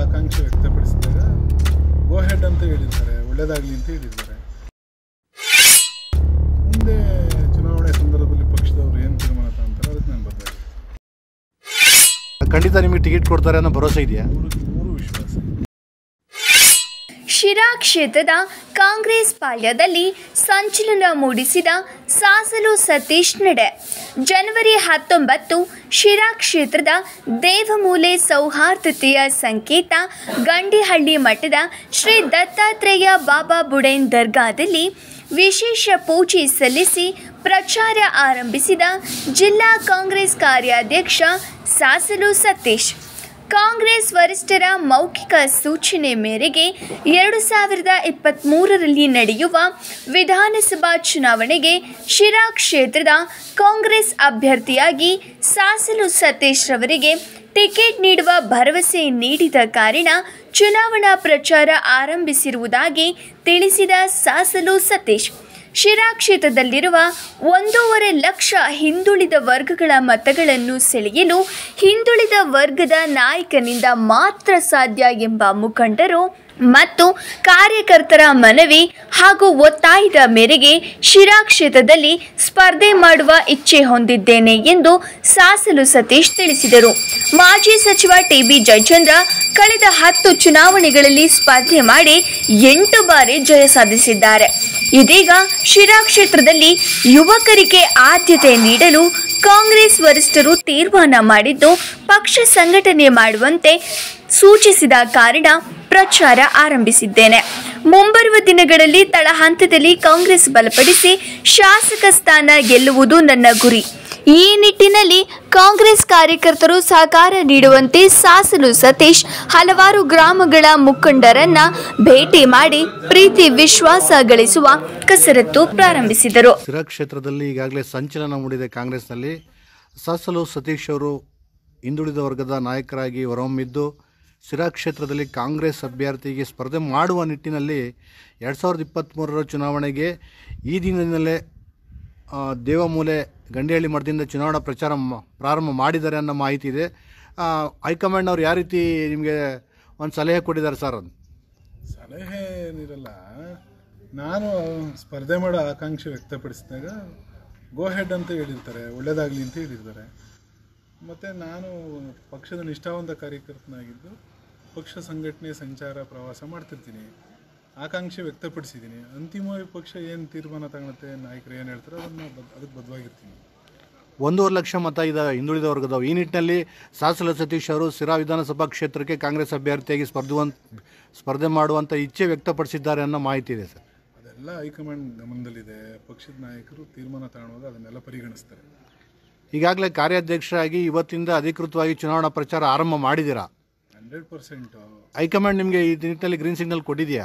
ಆಕಾಂಕ್ಷೆ ವ್ಯಕ್ತಪಡಿಸಿದಾಗ ಗೋ ಹೆಡ್ ಅಂತ ಹೇಳಿರ್ತಾರೆ ಒಳ್ಳೇದಾಗಲಿ ಅಂತ ಹೇಳಿರ್ತಾರೆ ಮುಂದೆ ಚುನಾವಣೆ ಸಂದರ್ಭದಲ್ಲಿ ಪಕ್ಷದವರು ಏನು ತೀರ್ಮಾನ ತಗೊಂತಾರೆ ಅದಕ್ಕೆ ನಾನು ಬದ್ಧ ಖಂಡಿತ ನಿಮಗೆ ಟಿಕೆಟ್ ಕೊಡ್ತಾರೆ ಅನ್ನೋ ಭರವಸೆ ಇದೆಯಾ ಮೂರು ಮೂರು ವಿಶ್ವಾಸ ಶಿರಾ ಕ್ಷೇತ್ರದ ಕಾಂಗ್ರೆಸ್ ಪಾಳ್ಯದಲ್ಲಿ ಸಂಚಲನ ಮೂಡಿಸಿದ ಸಾಸಲು ಸತೀಶ್ ನಡೆ ಜನವರಿ ಹತ್ತೊಂಬತ್ತು ಶಿರಾ ಕ್ಷೇತ್ರದ ದೇವಮೂಲೆ ಸೌಹಾರ್ದತೆಯ ಸಂಕೇತ ಗಂಡಿಹಳ್ಳಿ ಮಠದ ಶ್ರೀ ದತ್ತಾತ್ರೇಯ ಬಾಬಾ ಬುಡೇನ್ ದರ್ಗಾದಲ್ಲಿ ವಿಶೇಷ ಪೂಜೆ ಸಲ್ಲಿಸಿ ಪ್ರಚಾರ ಆರಂಭಿಸಿದ ಜಿಲ್ಲಾ ಕಾಂಗ್ರೆಸ್ ಕಾರ್ಯಾಧ್ಯಕ್ಷ ಸಾಸಲು ಸತೀಶ್ ಕಾಂಗ್ರೆಸ್ ವರಿಷ್ಠರ ಮೌಖಿಕ ಸೂಚನೆ ಮೇರೆಗೆ ಎರಡು ಸಾವಿರದ ಇಪ್ಪತ್ತ್ಮೂರರಲ್ಲಿ ನಡೆಯುವ ವಿಧಾನಸಭಾ ಚುನಾವಣೆಗೆ ಶಿರಾ ಕ್ಷೇತ್ರದ ಕಾಂಗ್ರೆಸ್ ಅಭ್ಯರ್ಥಿಯಾಗಿ ಸಾಸಲು ಸತೀಶ್ ರವರಿಗೆ ಟಿಕೆಟ್ ನೀಡುವ ಭರವಸೆ ನೀಡಿದ ಕಾರಣ ಚುನಾವಣಾ ಪ್ರಚಾರ ಆರಂಭಿಸಿರುವುದಾಗಿ ತಿಳಿಸಿದ ಸಾಸಲು ಸತೀಶ್ ಶಿರಾ ಕ್ಷೇತ್ರದಲ್ಲಿರುವ ಒಂದೂವರೆ ಲಕ್ಷ ಹಿಂದುಳಿದ ವರ್ಗಗಳ ಮತಗಳನ್ನು ಸೆಳೆಯಲು ಹಿಂದುಳಿದ ವರ್ಗದ ನಾಯಕನಿಂದ ಮಾತ್ರ ಸಾಧ್ಯ ಎಂಬ ಮುಖಂಡರು ಮತ್ತು ಕಾರ್ಯಕರ್ತರ ಮನವಿ ಹಾಗೂ ಒತ್ತಾಯದ ಮೇರೆಗೆ ಶಿರಾ ಕ್ಷೇತ್ರದಲ್ಲಿ ಸ್ಪರ್ಧೆ ಮಾಡುವ ಇಚ್ಛೆ ಹೊಂದಿದ್ದೇನೆ ಎಂದು ಸಾಸಲು ಸತೀಶ್ ತಿಳಿಸಿದರು ಮಾಜಿ ಸಚಿವ ಟಿಬಿ ಜಯಚಂದ್ರ ಕಳೆದ ಹತ್ತು ಚುನಾವಣೆಗಳಲ್ಲಿ ಸ್ಪರ್ಧೆ ಮಾಡಿ ಎಂಟು ಬಾರಿ ಜಯ ಸಾಧಿಸಿದ್ದಾರೆ ಇದೀಗ ಶಿರಾ ಕ್ಷೇತ್ರದಲ್ಲಿ ಯುವಕರಿಗೆ ಆದ್ಯತೆ ನೀಡಲು ಕಾಂಗ್ರೆಸ್ ವರಿಷ್ಠರು ತೀರ್ಮಾನ ಮಾಡಿದ್ದು ಪಕ್ಷ ಸಂಘಟನೆ ಮಾಡುವಂತೆ ಸೂಚಿಸಿದ ಕಾರಣ ಪ್ರಚಾರ ಆರಂಭಿಸಿದ್ದೇನೆ ಮುಂಬರುವ ದಿನಗಳಲ್ಲಿ ತಳಹಂತದಲ್ಲಿ ಕಾಂಗ್ರೆಸ್ ಬಲಪಡಿಸಿ ಶಾಸಕ ಸ್ಥಾನ ಗೆಲ್ಲುವುದು ನನ್ನ ಗುರಿ ಈ ನಿಟ್ಟಿನಲ್ಲಿ ಕಾಂಗ್ರೆಸ್ ಕಾರ್ಯಕರ್ತರು ಸಹಕಾರ ನೀಡುವಂತೆ ಸಾಸಲು ಸತೀಶ್ ಹಲವಾರು ಗ್ರಾಮಗಳ ಮುಖಂಡರನ್ನ ಭೇಟಿ ಮಾಡಿ ಪ್ರೀತಿ ವಿಶ್ವಾಸ ಗಳಿಸುವ ಕಸರತ್ತು ಪ್ರಾರಂಭಿಸಿದರು ಸ್ಥಿರ ಕ್ಷೇತ್ರದಲ್ಲಿ ಈಗಾಗಲೇ ಸಂಚಲನ ಮೂಡಿದೆ ಕಾಂಗ್ರೆಸ್ನಲ್ಲಿ ಸಾಸಲು ಸತೀಶ್ ಅವರು ಹಿಂದುಳಿದ ವರ್ಗದ ನಾಯಕರಾಗಿ ಹೊರಹೊಮ್ಮಿದ್ದು ಸ್ಥಿರ ಕ್ಷೇತ್ರದಲ್ಲಿ ಕಾಂಗ್ರೆಸ್ ಅಭ್ಯರ್ಥಿಗೆ ಸ್ಪರ್ಧೆ ಮಾಡುವ ನಿಟ್ಟಿನಲ್ಲಿ ಎರಡು ಸಾವಿರದ ಇಪ್ಪತ್ತ್ಮೂರರ ಚುನಾವಣೆಗೆ ಈ ದಿನದಲ್ಲೇ ಆ, ದೇವಮೂಲೆ ಗಂಡಿಹಳ್ಳಿ ಮಠದಿಂದ ಚುನಾವಣಾ ಪ್ರಚಾರ ಮ- ಪ್ರಾರಂಭ ಮಾಡಿದ್ದಾರೆ ಅನ್ನೋ ಮಾಹಿತಿ ಇದೆ ಆ, ಹೈಕಮಾಂಡ್ ಅವ್ರು ಯಾವ ರೀತಿ ನಿಮಗೆ ಒಂದು ಸಲಹೆ ಕೊಟ್ಟಿದ್ದಾರೆ ಸರ್ ಅದು ಸಲಹೆ ಏನಿರಲ್ಲ ನಾನು ಸ್ಪರ್ಧೆ ಮಾಡೋ ಆಕಾಂಕ್ಷೆ ವ್ಯಕ್ತಪಡಿಸಿದಾಗ ಗೋ ಹೆಡ್ ಅಂತ ಹೇಳಿರ್ತಾರೆ ಒಳ್ಳೇದಾಗಲಿ ಅಂತ ಹೇಳಿರ್ತಾರೆ ಮತ್ತು ನಾನು ಪಕ್ಷದ ನಿಷ್ಠಾವಂತ ಕಾರ್ಯಕರ್ತನಾಗಿದ್ದು ಪಕ್ಷ ಸಂಘಟನೆ ಸಂಚಾರ ಪ್ರವಾಸ ಮಾಡ್ತಿರ್ತೀನಿ ಆಕಾಂಕ್ಷೆ ವ್ಯಕ್ತಪಡಿಸಿದ್ದೀನಿ ಅಂತಿಮವಾಗಿ ಪಕ್ಷ ಏನು ತೀರ್ಮಾನ ತಗೊಳುತ್ತೆ ನಾಯಕರು ಏನು ಹೇಳ್ತಾರೆ ಅದನ್ನು ಬದ್ ಅದಕ್ಕೆ ಬದ್ಧವಾಗಿರ್ತೀನಿ ಒಂದೂವರೆ ಲಕ್ಷ ಮತ ಇದೆ ಹಿಂದುಳಿದ ವರ್ಗದವು ಈ ನಿಟ್ಟಿನಲ್ಲಿ ಸಾಸಲ ಸತೀಶ್ ಅವರು ಸಿರಾ ವಿಧಾನಸಭಾ ಕ್ಷೇತ್ರಕ್ಕೆ ಕಾಂಗ್ರೆಸ್ ಅಭ್ಯರ್ಥಿಯಾಗಿ ಸ್ಪರ್ಧುವಂತ ಸ್ಪರ್ಧೆ ಮಾಡುವಂಥ ಇಚ್ಛೆ ವ್ಯಕ್ತಪಡಿಸಿದ್ದಾರೆ ಅನ್ನೋ ಮಾಹಿತಿ ಇದೆ ಸರ್ ಅದೆಲ್ಲ ಹೈಕಮಾಂಡ್ ಗಮನದಲ್ಲಿದೆ ಪಕ್ಷದ ನಾಯಕರು ತೀರ್ಮಾನ ತಗೊಳುವಾಗ ಅದನ್ನೆಲ್ಲ ಪರಿಗಣಿಸ್ತಾರೆ ಈಗಾಗಲೇ ಕಾರ್ಯಾಧ್ಯಕ್ಷರಾಗಿ ಇವತ್ತಿಂದ ಅಧಿಕೃತವಾಗಿ ಚುನಾವಣಾ ಪ್ರಚಾರ ಆರಂಭ ಮಾಡಿದ್ದೀರಾ ಹಂಡ್ರೆಡ್ ಪರ್ಸೆಂಟು ಹೈಕಮಾಂಡ್ ನಿಮಗೆ ಈ ನಿಟ್ಟಿನಲ್ಲಿ ಗ್ರೀನ್ ಸಿಗ್ನಲ್ ಕೊಟ್ಟಿದೆಯಾ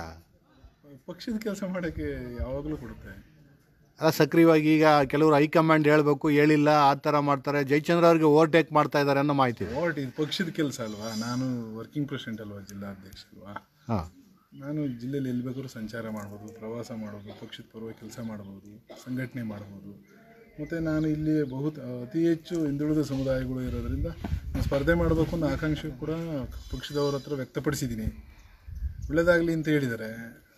ಪಕ್ಷದ ಕೆಲಸ ಮಾಡೋಕ್ಕೆ ಯಾವಾಗಲೂ ಕೊಡುತ್ತೆ ಅಲ್ಲ ಸಕ್ರಿಯವಾಗಿ ಈಗ ಕೆಲವರು ಹೈಕಮಾಂಡ್ ಹೇಳಬೇಕು ಹೇಳಿಲ್ಲ ಆ ಥರ ಮಾಡ್ತಾರೆ ಜಯಚಂದ್ರ ಅವರಿಗೆ ಓವರ್ಟೇಕ್ ಮಾಡ್ತಾ ಇದ್ದಾರೆ ಅನ್ನೋ ಮಾಹಿತಿ ಇದೆ ಓಟ್ ಇದು ಪಕ್ಷದ ಕೆಲಸ ಅಲ್ವಾ ನಾನು ವರ್ಕಿಂಗ್ ಪ್ರೆಸಿಡೆಂಟ್ ಅಲ್ವಾ ಜಿಲ್ಲಾಧ್ಯಕ್ಷ ಅಲ್ವಾ ಹಾಂ ನಾನು ಜಿಲ್ಲೆಯಲ್ಲಿ ಎಲ್ಲಿ ಬೇಕಾದ್ರೂ ಸಂಚಾರ ಮಾಡ್ಬೋದು ಪ್ರವಾಸ ಮಾಡ್ಬೋದು ಪಕ್ಷದ ಪರವಾಗಿ ಕೆಲಸ ಮಾಡ್ಬೋದು ಸಂಘಟನೆ ಮಾಡ್ಬೋದು ಮತ್ತು ನಾನು ಇಲ್ಲಿ ಬಹು ಅತಿ ಹೆಚ್ಚು ಹಿಂದುಳಿದ ಸಮುದಾಯಗಳು ಇರೋದ್ರಿಂದ ನಾನು ಸ್ಪರ್ಧೆ ಮಾಡಬೇಕು ಅನ್ನೋ ಆಕಾಂಕ್ಷೆ ಕೂಡ ಪಕ್ಷದವ್ರ ಹತ್ರ ವ್ಯಕ್ತಪಡಿಸಿದ್ದೀನಿ ಒಳ್ಳೆಯದಾಗಲಿ ಅಂತ ಹೇಳಿದ್ದಾರೆ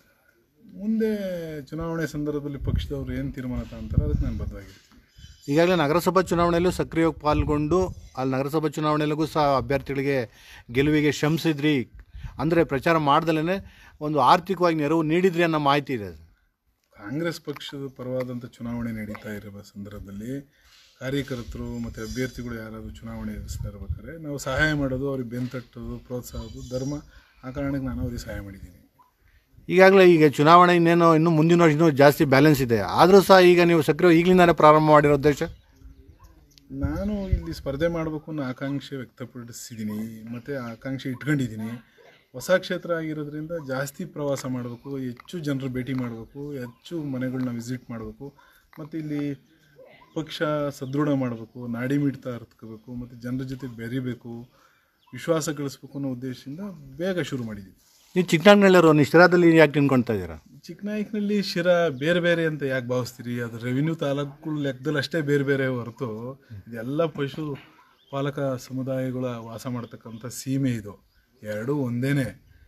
ಮುಂದೆ ಚುನಾವಣೆ ಸಂದರ್ಭದಲ್ಲಿ ಪಕ್ಷದವರು ಏನು ತೀರ್ಮಾನ ತಗೊಂತಾರೆ ಅದಕ್ಕೆ ನಾನು ಬದ್ಧವಾಗಿರ್ತೀನಿ ಈಗಾಗಲೇ ನಗರಸಭಾ ಚುನಾವಣೆಯಲ್ಲೂ ಸಕ್ರಿಯವಾಗಿ ಪಾಲ್ಗೊಂಡು ಅಲ್ಲಿ ನಗರಸಭಾ ಚುನಾವಣೆಯಲ್ಲಿಗೂ ಸಹ ಅಭ್ಯರ್ಥಿಗಳಿಗೆ ಗೆಲುವಿಗೆ ಶ್ರಮಿಸಿದ್ರಿ ಅಂದರೆ ಪ್ರಚಾರ ಮಾಡ್ದಲೇ ಒಂದು ಆರ್ಥಿಕವಾಗಿ ನೆರವು ನೀಡಿದ್ರಿ ಅನ್ನೋ ಮಾಹಿತಿ ಇದೆ ಕಾಂಗ್ರೆಸ್ ಪಕ್ಷದ ಪರವಾದಂಥ ಚುನಾವಣೆ ನಡೀತಾ ಇರುವ ಸಂದರ್ಭದಲ್ಲಿ ಕಾರ್ಯಕರ್ತರು ಮತ್ತು ಅಭ್ಯರ್ಥಿಗಳು ಯಾರಾದರೂ ಚುನಾವಣೆ ಎದುರಿಸ್ತಾ ಇರ್ಬೇಕಾದ್ರೆ ನಾವು ಸಹಾಯ ಮಾಡೋದು ಅವ್ರಿಗೆ ಬೆಂತಟ್ಟೋದು ಪ್ರೋತ್ಸಾಹದ್ದು ಧರ್ಮ ಆ ಕಾರಣಕ್ಕೆ ನಾನು ಅವ್ರಿಗೆ ಸಹಾಯ ಮಾಡಿದ್ದೀನಿ ಈಗಾಗಲೇ ಈಗ ಚುನಾವಣೆ ಇನ್ನೇನೋ ಇನ್ನೂ ಮುಂದಿನ ವರ್ಷ ಇನ್ನೂ ಜಾಸ್ತಿ ಬ್ಯಾಲೆನ್ಸ್ ಇದೆ ಆದರೂ ಸಹ ಈಗ ನೀವು ಸಕ್ರಿಯ ಈಗಲಿಂದಾನೇ ಪ್ರಾರಂಭ ಮಾಡಿರೋ ಉದ್ದೇಶ ನಾನು ಇಲ್ಲಿ ಸ್ಪರ್ಧೆ ಮಾಡಬೇಕು ಅನ್ನೋ ಆಕಾಂಕ್ಷೆ ವ್ಯಕ್ತಪಡಿಸಿದ್ದೀನಿ ಮತ್ತು ಆಕಾಂಕ್ಷೆ ಇಟ್ಕೊಂಡಿದ್ದೀನಿ ಹೊಸ ಕ್ಷೇತ್ರ ಆಗಿರೋದ್ರಿಂದ ಜಾಸ್ತಿ ಪ್ರವಾಸ ಮಾಡಬೇಕು ಹೆಚ್ಚು ಜನರು ಭೇಟಿ ಮಾಡಬೇಕು ಹೆಚ್ಚು ಮನೆಗಳನ್ನ ವಿಸಿಟ್ ಮಾಡಬೇಕು ಮತ್ತು ಇಲ್ಲಿ ಪಕ್ಷ ಸದೃಢ ಮಾಡಬೇಕು ನಾಡಿ ಮಿಡ್ತಾ ಅರ್ತ್ಕೋಬೇಕು ಮತ್ತು ಜನರ ಜೊತೆ ಬೆರಿಬೇಕು ವಿಶ್ವಾಸ ಗಳಿಸ್ಬೇಕು ಅನ್ನೋ ಉದ್ದೇಶದಿಂದ ಬೇಗ ಶುರು ಮಾಡಿದ್ದೀವಿ ನೀವು ಚಿಕ್ಕನಾಗ್ನಳ್ಳರು ನೀವು ಶಿರಾದಲ್ಲಿ ಯಾಕೆ ನಿಂತ್ಕೊಳ್ತಾ ಇದ್ದೀರಾ ಚಿಕ್ಕನಾಯಕನಲ್ಲಿ ಶಿರಾ ಬೇರೆ ಬೇರೆ ಅಂತ ಯಾಕೆ ಭಾವಿಸ್ತೀರಿ ಅದು ರೆವಿನ್ಯೂ ತಾಲೂಕುಗಳ ಲೆಕ್ಕದಲ್ಲಿ ಅಷ್ಟೇ ಬೇರೆ ಬೇರೆ ಹೊರತು ಇದೆಲ್ಲ ಪಶು ಪಾಲಕ ಸಮುದಾಯಗಳ ವಾಸ ಮಾಡ್ತಕ್ಕಂಥ ಸೀಮೆ ಇದು ಎರಡೂ ಒಂದೇನೆ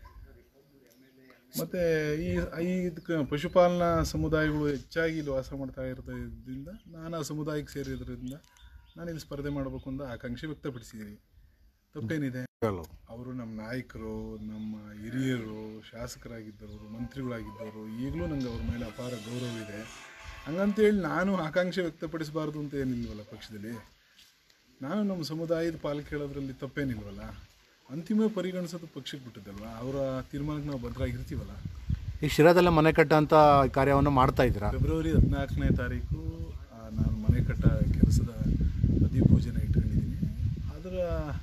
ಮತ್ತು ಈ ಈ ಇದಕ್ಕೆ ಪಶುಪಾಲನಾ ಸಮುದಾಯಗಳು ಹೆಚ್ಚಾಗಿ ಇಲ್ಲಿ ವಾಸ ಮಾಡ್ತಾ ಇರೋದ್ರಿಂದ ನಾನು ಆ ಸಮುದಾಯಕ್ಕೆ ಸೇರಿದ್ರಿಂದ ನಾನು ಇಲ್ಲಿ ಸ್ಪರ್ಧೆ ಮಾಡಬೇಕು ಅಂತ ಆಕಾಂಕ್ಷೆ ವ್ಯಕ್ತಪಡಿಸಿದ್ದೀನಿ ತಪ್ಪೇನಿದೆ ಹೇಳು ಅವರು ನಮ್ಮ ನಾಯಕರು ನಮ್ಮ ಹಿರಿಯರು ಶಾಸಕರಾಗಿದ್ದವರು ಮಂತ್ರಿಗಳಾಗಿದ್ದವರು ಈಗಲೂ ನನಗೆ ಅವ್ರ ಮೇಲೆ ಅಪಾರ ಗೌರವ ಇದೆ ಹಂಗಂತೇಳಿ ನಾನು ಆಕಾಂಕ್ಷೆ ವ್ಯಕ್ತಪಡಿಸಬಾರ್ದು ಅಂತ ಏನಿಲ್ವಲ್ಲ ಪಕ್ಷದಲ್ಲಿ ನಾನು ನಮ್ಮ ಸಮುದಾಯದ ಪಾಲು ಕೇಳೋದ್ರಲ್ಲಿ ತಪ್ಪೇನಿಲ್ವಲ್ಲ ಅಂತಿಮ ಪರಿಗಣಿಸೋದು ಪಕ್ಷಕ್ಕೆ ಬಿಟ್ಟಿದ್ದಲ್ವ ಅವರ ತೀರ್ಮಾನಕ್ಕೆ ನಾವು ಭದ್ರಾಗಿರ್ತೀವಲ್ಲ ಈ ಶಿರಾದಲ್ಲೇ ಮನೆ ಕಟ್ಟೋಂಥ ಕಾರ್ಯವನ್ನು ಮಾಡ್ತಾ ಇದ್ದೀರಾ ಫೆಬ್ರವರಿ ಹದಿನಾಲ್ಕನೇ ತಾರೀಕು ಆ, ನಾನು ಮನೆ ಕಟ್ಟ ಕೆಲಸದ ಬದಿ ಪೂಜೆನ ಇಟ್ಕೊಂಡಿದ್ದೀನಿ ಅದರ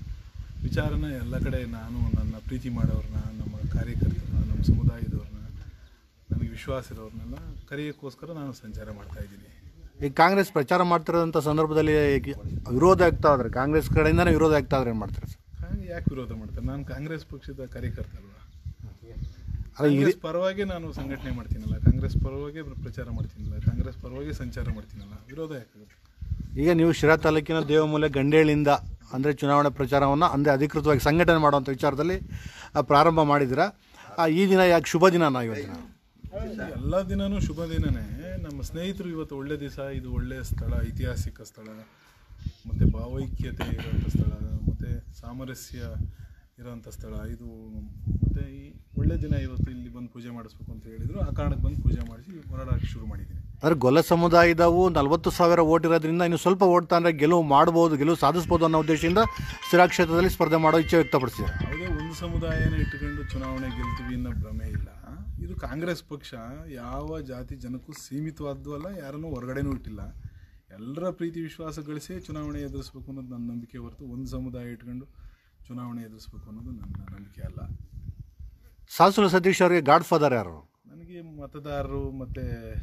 ವಿಚಾರನ ಎಲ್ಲ ಕಡೆ ನಾನು ನನ್ನ ಪ್ರೀತಿ ಮಾಡೋರನ್ನ ನಮ್ಮ ಕಾರ್ಯಕರ್ತರನ್ನ ನಮ್ಮ ಸಮುದಾಯದವ್ರನ್ನ ನನಗೆ ವಿಶ್ವಾಸ ಇರೋರ್ನೆಲ್ಲ ಕರೆಯೋಕ್ಕೋಸ್ಕರ ನಾನು ಸಂಚಾರ ಮಾಡ್ತಾ ಇದ್ದೀನಿ ಈಗ ಕಾಂಗ್ರೆಸ್ ಪ್ರಚಾರ ಮಾಡ್ತಿರೋಂಥ ಸಂದರ್ಭದಲ್ಲಿ ಈಗ ವಿರೋಧ ಆಗ್ತಾ ಇದ್ರೆ ಕಾಂಗ್ರೆಸ್ ಕಡೆಯಿಂದನೇ ವಿರೋಧ ಆಗ್ತಾ ಇದ್ರೆ ಏನು ಮಾಡ್ತಾರೆ ಸರ್ ಹಾಗೆ ಯಾಕೆ ವಿರೋಧ ಮಾಡ್ತಾರೆ ನಾನು ಕಾಂಗ್ರೆಸ್ ಪಕ್ಷದ ಕಾರ್ಯಕರ್ತ ಅಲ್ವಾ ಅಲ್ಲ ಈ ಕಾಂಗ್ರೆಸ್ ಪರವಾಗಿ ನಾನು ಸಂಘಟನೆ ಮಾಡ್ತೀನಲ್ಲ ಕಾಂಗ್ರೆಸ್ ಪರವಾಗಿ ಪ್ರಚಾರ ಮಾಡ್ತೀನಲ್ಲ ಕಾಂಗ್ರೆಸ್ ಪರವಾಗಿ ಸಂಚಾರ ಮಾಡ್ತೀನಲ್ಲ ವಿರೋಧ ಯಾಕಾಗುತ್ತೆ ಈಗ ನೀವು ಶಿರಾ ತಾಲೂಕಿನ ದೇವಮೂಲೆ ಗಂಡೇಳಿಂದ ಅಂದರೆ ಚುನಾವಣೆ ಪ್ರಚಾರವನ್ನು ಅಂದರೆ ಅಧಿಕೃತವಾಗಿ ಸಂಘಟನೆ ಮಾಡುವಂಥ ವಿಚಾರದಲ್ಲಿ ಆ, ಪ್ರಾರಂಭ ಮಾಡಿದ್ದೀರಾ ಆ, ಈ ದಿನ ಯಾಕೆ ಶುಭ ದಿನ ಇವತ್ತಿನ ಎಲ್ಲ ದಿನನೂ ಶುಭ ದಿನನೇ ನಮ್ಮ ಸ್ನೇಹಿತರು ಇವತ್ತು ಒಳ್ಳೆ ದಿವಸ ಇದು ಒಳ್ಳೆಯ ಸ್ಥಳ ಐತಿಹಾಸಿಕ ಸ್ಥಳ ಮತ್ತು ಭಾವೈಕ್ಯತೆ ಇರೋಂಥ ಸ್ಥಳ ಮತ್ತು ಸಾಮರಸ್ಯ ಇರೋಂಥ ಸ್ಥಳ ಇದು ಮತ್ತು ಈ ಒಳ್ಳೆ ದಿನ ಇವತ್ತು ಇಲ್ಲಿ ಬಂದು ಪೂಜೆ ಮಾಡಿಸ್ಬೇಕು ಅಂತ ಹೇಳಿದರು ಆ ಕಾರಣಕ್ಕೆ ಬಂದು ಪೂಜೆ ಮಾಡಿಸಿ ಹೊರಡೋಕ್ಕೆ ಶುರು ಮಾಡಿದ್ದೀನಿ ಅಂದರೆ ಗೊಲ್ಲ ಸಮುದಾಯದವು ನಲವತ್ತು ಸಾವಿರ ಓಟ್ ಇರೋದ್ರಿಂದ ಇನ್ನು ಸ್ವಲ್ಪ ಓಟ್ ಅಂದರೆ ಗೆಲುವು ಮಾಡ್ಬೋದು ಗೆಲುವು ಸಾಧಿಸ್ಬೋದು ಅನ್ನೋ ಉದ್ದೇಶದಿಂದ ಶಿರಾ ಕ್ಷೇತ್ರದಲ್ಲಿ ಸ್ಪರ್ಧೆ ಮಾಡೋ ಇಚ್ಛೆ ವ್ಯಕ್ತಪಡಿಸಿದ್ದಾರೆ ಯಾವುದೇ ಒಂದು ಸಮುದಾಯನ ಇಟ್ಟುಕೊಂಡು ಚುನಾವಣೆ ಗೆಲ್ತೀವಿ ಅನ್ನೋ ಭ್ರಮೆ ಇಲ್ಲ ಇದು ಕಾಂಗ್ರೆಸ್ ಪಕ್ಷ ಯಾವ ಜಾತಿ ಜನಕ್ಕೂ ಸೀಮಿತವಾದ್ದು ಅಲ್ಲ ಯಾರನ್ನೂ ಹೊರಗಡೆನೂ ಇಟ್ಟಿಲ್ಲ ಎಲ್ಲರ ಪ್ರೀತಿ ವಿಶ್ವಾಸ ಗಳಿಸಿ ಚುನಾವಣೆ ಎದುರಿಸ್ಬೇಕು ಅನ್ನೋದು ನನ್ನ ನಂಬಿಕೆ ಹೊರತು ಒಂದು ಸಮುದಾಯ ಇಟ್ಕೊಂಡು ಚುನಾವಣೆ ಎದುರಿಸ್ಬೇಕು ಅನ್ನೋದು ನನ್ನ ನಂಬಿಕೆ ಅಲ್ಲ ಸಾಸುಲು ಸತೀಶ್ ಅವರಿಗೆ ಗಾಡ್ ಫಾದರ್ ಯಾರು ನನಗೆ ಮತದಾರರು ಮತ್ತು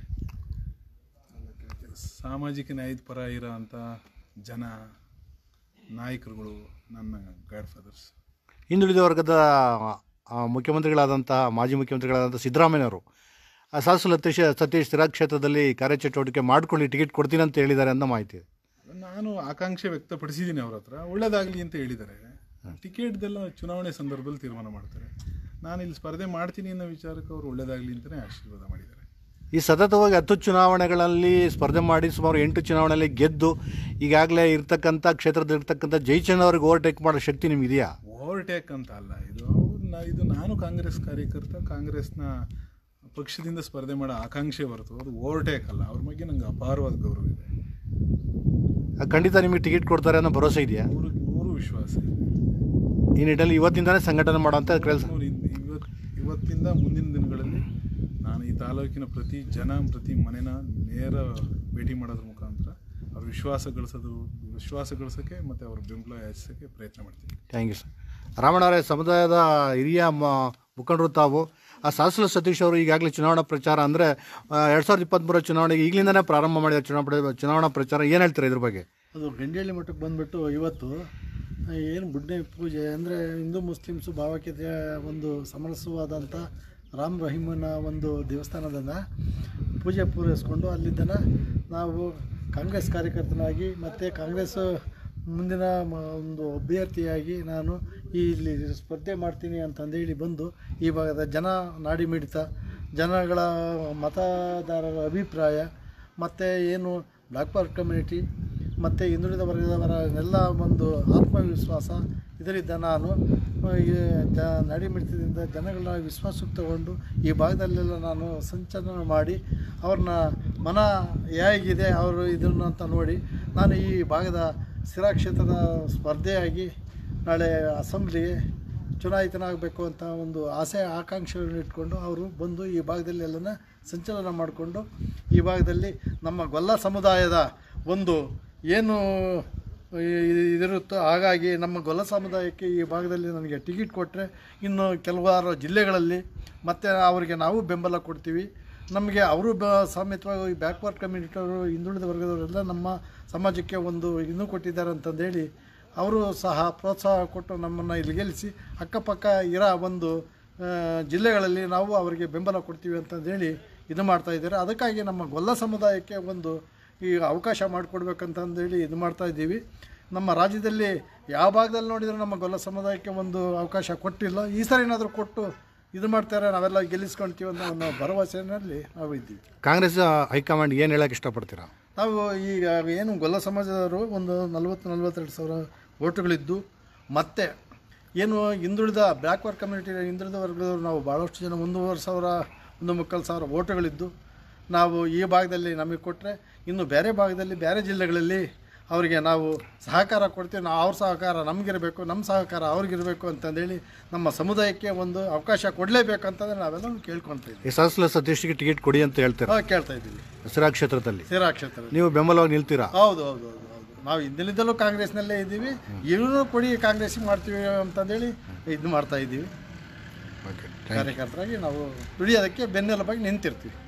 ಸಾಮಾಜಿಕ ನ್ಯಾಯದ ಪರ ಇರೋ ಅಂಥ ಜನ ನಾಯಕರುಗಳು ನನ್ನ ಗಾಡ್ ಫಾದರ್ಸ್ ಹಿಂದುಳಿದ ವರ್ಗದ ಆ, ಮುಖ್ಯಮಂತ್ರಿಗಳಾದಂಥ ಮಾಜಿ ಮುಖ್ಯಮಂತ್ರಿಗಳಾದಂಥ ಸಿದ್ದರಾಮಯ್ಯನವರು ಆ ಸಾಸು ಸತೀಶ್ ಸತೀಶ್ ಶಿರಾ ಕ್ಷೇತ್ರದಲ್ಲಿ ಕಾರ್ಯಚಟುವಟಿಕೆ ಮಾಡ್ಕೊಂಡು ಟಿಕೆಟ್ ಕೊಡ್ತೀನಿ ಅಂತ ಹೇಳಿದ್ದಾರೆ ಅನ್ನೋ ಮಾಹಿತಿ ಇದೆ ನಾನು ಆಕಾಂಕ್ಷೆ ವ್ಯಕ್ತಪಡಿಸಿದ್ದೀನಿ ಅವ್ರ ಹತ್ರ ಒಳ್ಳೇದಾಗಲಿ ಅಂತ ಹೇಳಿದ್ದಾರೆ ಟಿಕೆಟ್ದೆಲ್ಲ ಚುನಾವಣೆ ಸಂದರ್ಭದಲ್ಲಿ ತೀರ್ಮಾನ ಮಾಡ್ತಾರೆ ನಾನು ಇಲ್ಲಿ ಸ್ಪರ್ಧೆ ಮಾಡ್ತೀನಿ ಅನ್ನೋ ವಿಚಾರಕ್ಕೆ ಅವರು ಒಳ್ಳೇದಾಗಲಿ ಅಂತಲೇ ಆಶೀರ್ವಾದ ಮಾಡಿದ್ದಾರೆ ಈ ಸತತವಾಗಿ ಹತ್ತು ಚುನಾವಣೆಗಳಲ್ಲಿ ಸ್ಪರ್ಧೆ ಮಾಡಿ ಸುಮಾರು ಎಂಟು ಚುನಾವಣೆಯಲ್ಲಿ ಗೆದ್ದು ಈಗಾಗಲೇ ಇರ್ತಕ್ಕಂಥ ಕ್ಷೇತ್ರದಲ್ಲಿ ಇರ್ತಕ್ಕಂಥ ಜಯಚಂದ್ ಅವ್ರಿಗೆ ಓವರ್ಟೇಕ್ ಮಾಡೋ ಶಕ್ತಿ ನಿಮಗಿದೆಯಾ ಓವರ್ಟೇಕ್ ಅಂತ ಅಲ್ಲ ಇದು ಅವ್ರನ್ನ ಇದು ನಾನು ಕಾಂಗ್ರೆಸ್ ಕಾರ್ಯಕರ್ತ ಕಾಂಗ್ರೆಸ್ನ ಪಕ್ಷದಿಂದ ಸ್ಪರ್ಧೆ ಮಾಡೋ ಆಕಾಂಕ್ಷೆ ಹೊರತು ಅದು ಓವರ್ಟೇಕ್ ಅಲ್ಲ ಅವ್ರ ಬಗ್ಗೆ ನಂಗೆ ಅಪಾರವಾದ ಗೌರವ ಇದೆ ಆ, ಖಂಡಿತ ನಿಮಗೆ ಟಿಕೆಟ್ ಕೊಡ್ತಾರೆ ಅನ್ನೋ ಭರವಸೆ ಇದೆಯಾ ನೂರು ನೂರು ವಿಶ್ವಾಸ ಇದೆ ಈ ನಿಟ್ಟಿನಲ್ಲಿ ಇವತ್ತಿಂದನೇ ಸಂಘಟನೆ ಮಾಡೋಂಥ ಕೆಲಸ ನೂರು ಇದ್- ಇವತ್ ಇವತ್ತಿಂದ ಮುಂದಿನ ದಿನಗಳಲ್ಲಿ ನಾನು ಈ ತಾಲೂಕಿನ ಪ್ರತಿ ಜನ ಪ್ರತಿ ಮನೆನ ನೇರ ಭೇಟಿ ಮಾಡೋದ್ರ ಮುಖಾಂತರ ಅವ್ರ ವಿಶ್ವಾಸ ಗಳಿಸೋದು ವಿಶ್ವಾಸ ಗಳಿಸೋಕ್ಕೆ ಮತ್ತು ಅವ್ರ ಬೆಂಬಲ ಯಾಚಿಸೋಕ್ಕೆ ಪ್ರಯತ್ನ ಮಾಡ್ತೀನಿ ಥ್ಯಾಂಕ್ ಯು ಸರ್ ರಾಮಣ್ಣವರೇ ಸಮುದಾಯದ ಹಿರಿಯ ಮ ಮುಖಂಡರು ತಾವು ಆ ಸಾಸುಲ ಸತೀಶ್ ಅವರು ಈಗಾಗಲೇ ಚುನಾವಣಾ ಪ್ರಚಾರ ಅಂದರೆ ಎರಡು ಸಾವಿರದ ಇಪ್ಪತ್ತ್ಮೂರ ಚುನಾವಣೆಗೆ ಈಗಲಿಂದನೇ ಪ್ರಾರಂಭ ಮಾಡಿದ ಚುನಾವಣೆ ಚುನಾವಣಾ ಪ್ರಚಾರ ಏನು ಹೇಳ್ತೀರಾ ಇದ್ರ ಬಗ್ಗೆ ಅದು ಗಂಡೇಳಿ ಮಠಕ್ಕೆ ಬಂದುಬಿಟ್ಟು ಇವತ್ತು ಏನು ಬುಡ್ಡೆ ಪೂಜೆ ಅಂದರೆ ಹಿಂದೂ ಮುಸ್ಲಿಮ್ಸು ಭಾವೈಕ್ಯತೆಯ ಒಂದು ಸಮರಸವಾದಂಥ ರಾಮ್ ರಹೀಮನ ಒಂದು ದೇವಸ್ಥಾನದಿಂದ ಪೂಜೆ ಪೂರೈಸ್ಕೊಂಡು ಅಲ್ಲಿಂದನ ನಾವು ಕಾಂಗ್ರೆಸ್ ಕಾರ್ಯಕರ್ತನಾಗಿ ಮತ್ತು ಕಾಂಗ್ರೆಸ್ ಮುಂದಿನ ಮ- ಒಂದು ಅಭ್ಯರ್ಥಿಯಾಗಿ ನಾನು ಈ ಇಲ್ಲಿ ಸ್ಪರ್ಧೆ ಮಾಡ್ತೀನಿ ಅಂತಂದೇಳಿ ಬಂದು ಈ ಭಾಗದ ಜನ ನಾಡಿ ಮಿಡಿತ ಜನಗಳ ಮತದಾರರ ಅಭಿಪ್ರಾಯ ಮತ್ತು ಏನು ಬ್ಲ್ಯಾಕ್ ಪಾರ್ಕ್ ಕಮ್ಯುನಿಟಿ ಮತ್ತು ಹಿಂದುಳಿದ ವರ್ಗದವರನ್ನೆಲ್ಲ ಒಂದು ಆತ್ಮವಿಶ್ವಾಸ ಇದರಿಂದ ನಾನು ಆ, ಈ ಜ ನಡಿ ಮಿಡಿತದಿಂದ ಜನಗಳ ವಿಶ್ವಾಸಕ್ಕೆ ತಗೊಂಡು ಈ ಭಾಗದಲ್ಲೆಲ್ಲ ನಾನು ಸಂಚಲನ ಮಾಡಿ ಅವ್ರನ್ನ ಮನ ಹೇಗಿದೆ ಅವರು ಇದನ್ನು ಅಂತ ನೋಡಿ ನಾನು ಈ ಭಾಗದ ಸ್ಥಿರ ಕ್ಷೇತ್ರದ ಸ್ಪರ್ಧೆಯಾಗಿ ನಾಳೆ ಅಸೆಂಬ್ಲಿಗೆ ಚುನಾಯಿತನಾಗಬೇಕು ಅಂತ ಒಂದು ಆಸೆ ಆಕಾಂಕ್ಷೆಗಳನ್ನು ಇಟ್ಕೊಂಡು ಅವರು ಬಂದು ಈ ಭಾಗದಲ್ಲಿ ಎಲ್ಲನ ಸಂಚಲನ ಮಾಡಿಕೊಂಡು ಈ ಭಾಗದಲ್ಲಿ ನಮ್ಮ ಗೊಲ್ಲ ಸಮುದಾಯದ ಒಂದು ಏನು ಇ- ಇದಿರುತ್ತೋ ಹಾಗಾಗಿ ನಮ್ಮ ಗೊಲ್ಲ ಸಮುದಾಯಕ್ಕೆ ಈ ಭಾಗದಲ್ಲಿ ನನಗೆ ಟಿಕೆಟ್ ಕೊಟ್ಟರೆ ಇನ್ನು ಕೆಲವಾರು ಜಿಲ್ಲೆಗಳಲ್ಲಿ ಮತ್ತು ಅವರಿಗೆ ನಾವು ಬೆಂಬಲ ಕೊಡ್ತೀವಿ ನಮಗೆ ಅವರು ಬ ಸಮೇತವಾಗಿ ಬ್ಯಾಕ್ವರ್ಡ್ ಕಮ್ಯುನಿಟಿಯವರು ಹಿಂದುಳಿದ ವರ್ಗದವರೆಲ್ಲ ನಮ್ಮ ಸಮಾಜಕ್ಕೆ ಒಂದು ಇನ್ನೂ ಕೊಟ್ಟಿದ್ದಾರೆ ಅಂತಂದೇಳಿ ಅವರು ಸಹ ಪ್ರೋತ್ಸಾಹ ಕೊಟ್ಟು ನಮ್ಮನ್ನು ಇಲ್ಲಿ ಗೆಲ್ಲಿಸಿ ಅಕ್ಕಪಕ್ಕ ಇರೋ ಒಂದು ಆ, ಜಿಲ್ಲೆಗಳಲ್ಲಿ ನಾವು ಅವರಿಗೆ ಬೆಂಬಲ ಕೊಡ್ತೀವಿ ಅಂತಂದೇಳಿ ಇದು ಮಾಡ್ತಾ ಇದ್ದಾರೆ ಅದಕ್ಕಾಗಿ ನಮ್ಮ ಗೊಲ್ಲ ಸಮುದಾಯಕ್ಕೆ ಒಂದು ಈ ಅವಕಾಶ ಮಾಡಿಕೊಡ್ಬೇಕಂತಂದೇಳಿ ಇದು ಮಾಡ್ತಾ ಇದ್ದೀವಿ ನಮ್ಮ ರಾಜ್ಯದಲ್ಲಿ ಯಾವ ಭಾಗದಲ್ಲಿ ನೋಡಿದರೂ ನಮ್ಮ ಗೊಲ್ಲ ಸಮುದಾಯಕ್ಕೆ ಒಂದು ಅವಕಾಶ ಕೊಟ್ಟಿಲ್ಲ ಈ ಸರಿ ಏನಾದರೂ ಕೊಟ್ಟು ಇದು ಮಾಡ್ತಾರೆ ನಾವೆಲ್ಲ ಗೆಲ್ಲಿಸ್ಕೊಳ್ತೀವಿ ಅನ್ನೋ ಒಂದು ಭರವಸೆಯಲ್ಲಿ ನಾವು ಇದ್ದೀವಿ ಕಾಂಗ್ರೆಸ್ ಹೈಕಮಾಂಡ್ ಏನು ಹೇಳಕ್ಕೆ ಇಷ್ಟಪಡ್ತೀರಾ ನಾವು ಈಗ ಏನು ಗೊಲ್ಲ ಸಮಾಜದವರು ಒಂದು ನಲ್ವತ್ತು ನಲ್ವತ್ತೆರಡು ಸಾವಿರ ಓಟುಗಳಿದ್ದು ಮತ್ತೆ ಏನು ಹಿಂದುಳಿದ ಬ್ಯಾಕ್ವರ್ಡ್ ಕಮ್ಯುನಿಟಿ ಹಿಂದುಳಿದ ವರ್ಗದವರು ನಾವು ಭಾಳಷ್ಟು ಜನ ಒಂದೂವರೆ ಸಾವಿರ ಒಂದು ಮುಕ್ಕಾಲು ಸಾವಿರ ಓಟುಗಳಿದ್ದು ನಾವು ಈ ಭಾಗದಲ್ಲಿ ನಮಗೆ ಕೊಟ್ಟರೆ ಇನ್ನು ಬೇರೆ ಭಾಗದಲ್ಲಿ ಬೇರೆ ಜಿಲ್ಲೆಗಳಲ್ಲಿ ಅವರಿಗೆ ನಾವು ಸಹಕಾರ ಕೊಡ್ತೀವಿ ನಾವು ಅವ್ರ ಸಹಕಾರ ನಮಗಿರಬೇಕು ನಮ್ಮ ಸಹಕಾರ ಅವ್ರಿಗಿರಬೇಕು ಅಂತಂದೇಳಿ ನಮ್ಮ ಸಮುದಾಯಕ್ಕೆ ಒಂದು ಅವಕಾಶ ಕೊಡಲೇಬೇಕು ಅಂತಂದ್ರೆ ನಾವೆಲ್ಲ ಕೇಳ್ಕೊಳ್ತಾ ಇದ್ದೀವಿ ಈ ಸಹಸ್ಲ ಸತೀಶ್ಗೆ ಟಿಕೆಟ್ ಕೊಡಿ ಅಂತ ಹೇಳ್ತೀರಾ ನಾವು ಕೇಳ್ತಾ ಇದ್ದೀವಿ ಸಿರಾ ಕ್ಷೇತ್ರದಲ್ಲಿ ಸೇರಾ ಕ್ಷೇತ್ರ ನೀವು ಬೆಂಬಲವಾಗಿ ನಿಲ್ತೀರಾ ಹೌದು ಹೌದು ಹೌದು ಹೌದು ನಾವು ಹಿಂದಿನಿಂದಲೂ ಕಾಂಗ್ರೆಸ್ನಲ್ಲೇ ಇದ್ದೀವಿ ಇವರು ಕೊಡಿ ಕಾಂಗ್ರೆಸ್ಸಿಗೆ ಮಾಡ್ತೀವಿ ಅಂತಂದೇಳಿ ಇದು ಮಾಡ್ತಾ ಇದ್ದೀವಿ ಓಕೆ ಕಾರ್ಯಕರ್ತರಾಗಿ ನಾವು ದುಡಿಯೋದಕ್ಕೆ ಬೆನ್ನೆಲುಬಾಗಿ ನಿಂತಿರ್ತೀವಿ